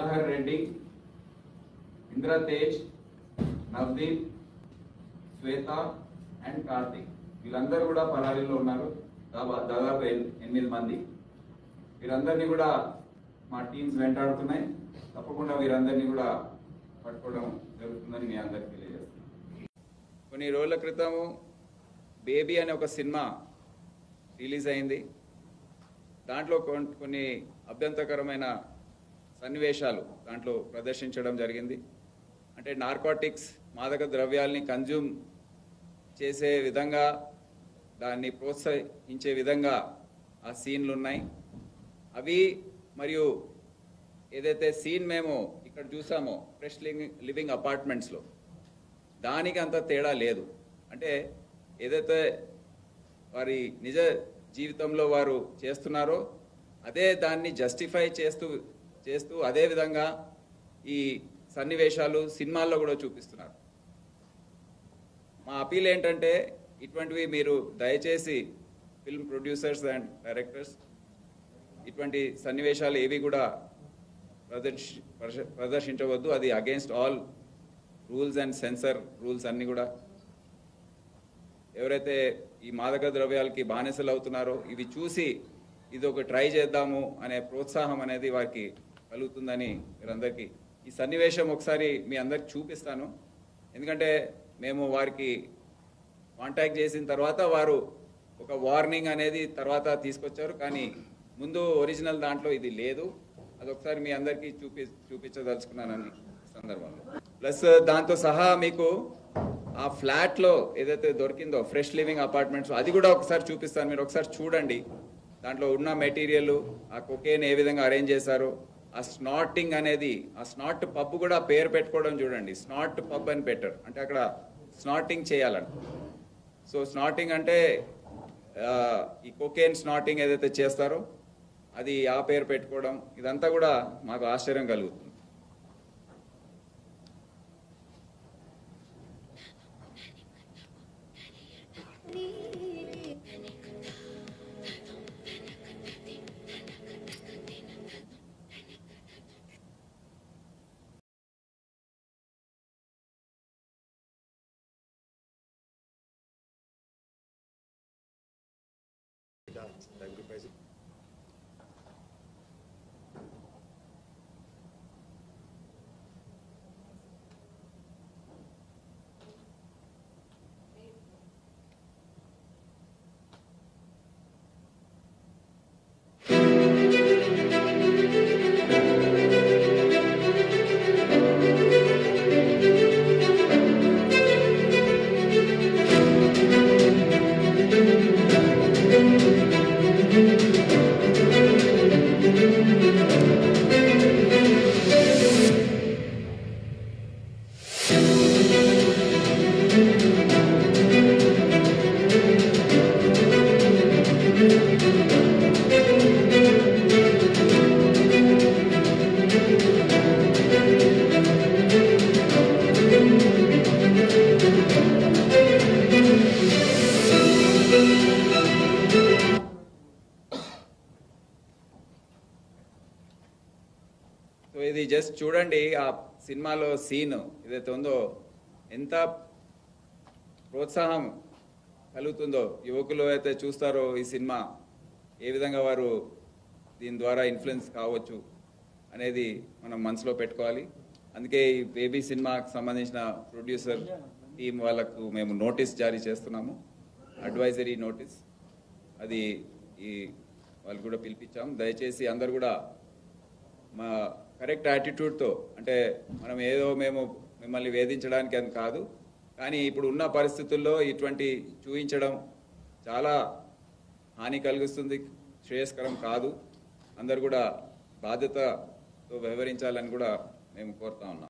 Manohar Reddy Indra Tej Navdeep Shweta and Karthik వీళ్ళందరూ కూడా పరారీలో ఉన్నారు దాబా- దాదాపు ఎన్- ఎనిమిది మంది వీరందరినీ కూడా మా టీమ్స్ వెంటాడుతున్నాయి తప్పకుండా వీరందరినీ కూడా పట్టుకోవడం జరుగుతుందని మీ అందరికీ తెలియజేస్తున్నాను కొన్ని రోజుల క్రితము బేబీ అనే ఒక సినిమా రిలీజ్ అయింది దాంట్లో కొన్- కొన్ని అభ్యంతరకరమైన సన్నివేశాలు దాంట్లో ప్రదర్శించడం జరిగింది అంటే నార్కోటిక్స్ మాదక ద్రవ్యాల్ని కన్జ్యూమ్ చేసే విధంగా దాన్ని ప్రోత్సహించే విధంగా ఆ సీన్లు ఉన్నాయి అవి మరియు ఏదైతే సీన్ మేము ఇక్కడ చూసామో ఫ్రెష్ లివింగ్ లివింగ్ అపార్ట్మెంట్స్లో దానికి అంత తేడా లేదు అంటే ఏదైతే వారి నిజ జీవితంలో వారు చేస్తున్నారో అదే దాన్ని జస్టిఫై చేస్తూ చేస్తూ అదే విధంగా ఈ సన్నివేశాలు సినిమాల్లో కూడా చూపిస్తున్నారు మా అపీల్ ఏంటంటే ఇటువంటివి మీరు దయచేసి ఫిల్మ్ ప్రొడ్యూసర్స్ అండ్ డైరెక్టర్స్ ఇటువంటి సన్నివేశాలు ఏవి కూడా ప్రదర్శి ప్రదర్శ- ప్రదర్శించవద్దు అది against all rules and censor rules అన్నీ కూడా ఎవరైతే ఈ మాదక ద్రవ్యాలకి బానిసలు అవుతున్నారో ఇవి చూసి ఇది ఒక ట్రై చేద్దాము అనే ప్రోత్సాహం అనేది వారికి కలుగుతుందని మీరందరికీ ఈ సన్నివేశం ఒకసారి మీ అందరికి చూపిస్తాను ఎందుకంటే మేము వారికి కాంటాక్ట్ చేసిన తర్వాత వారు ఒక వార్నింగ్ అనేది తర్వాత తీసుకొచ్చారు కానీ ముందు ఒరిజినల్ దాంట్లో ఇది లేదు అది ఒకసారి మీ అందరికీ చూపి చూపించదలుచుకున్నానని ఈ సందర్భంలో ప్లస్ దాంతో సహా మీకు ఆ ఫ్లాట్ లో ఏదైతే దొరికిందో ఫ్రెష్ లివింగ్ అపార్ట్మెంట్స్ అది కూడా ఒకసారి చూపిస్తాను మీరు ఒకసారి చూడండి దాంట్లో ఉన్న మెటీరియల్ ఆ కొకేన్ ఏ విధంగా అరేంజ్ చేశారు ఆ స్నాటింగ్ అనేది ఆ స్నాట్ పబ్ కూడా పేరు పెట్టుకోవడం చూడండి స్నాట్ పబ్ అని పెట్టారు అంటే అక్కడ స్నాటింగ్ చేయాలని సో స్నాటింగ్ అంటే ఆ, ఈ కొకేన్ స్నాటింగ్ ఏదైతే చేస్తారో అది ఆ పేరు పెట్టుకోవడం ఇదంతా కూడా మాకు ఆశ్చర్యం కలుగుతుంది సో ఇది జస్ట్ చూడండి ఆ సినిమాలో సీన్ ఏదైతే ఉందో ఎంత ప్రోత్సాహం కలుగుతుందో యువకులు అయితే చూస్తారో ఈ సినిమా ఏ విధంగా వారు దీని ద్వారా ఇన్ఫ్లుయెన్స్ కావచ్చు అనేది మనం మనసులో పెట్టుకోవాలి అందుకే ఈ బేబీ సినిమాకి సంబంధించిన ప్రొడ్యూసర్ టీం వాళ్ళకు మేము నోటీస్ జారీ చేస్తున్నాము అడ్వైజరీ నోటీస్ అది ఈ వాళ్ళు కూడా పిలిపించాం దయచేసి అందరు కూడా మా కరెక్ట్ యాటిట్యూడ్తో అంటే మనం ఏదో మేము మిమ్మల్ని వేధించడానికి అని కాదు కానీ ఇప్పుడు ఉన్న పరిస్థితుల్లో ఇటువంటి చూపించడం చాలా హాని కలిగిస్తుంది శ్రేయస్కరం కాదు అందరు కూడా బాధ్యతతో వ్యవహరించాలని కూడా మేము కోరుతా ఉన్నాం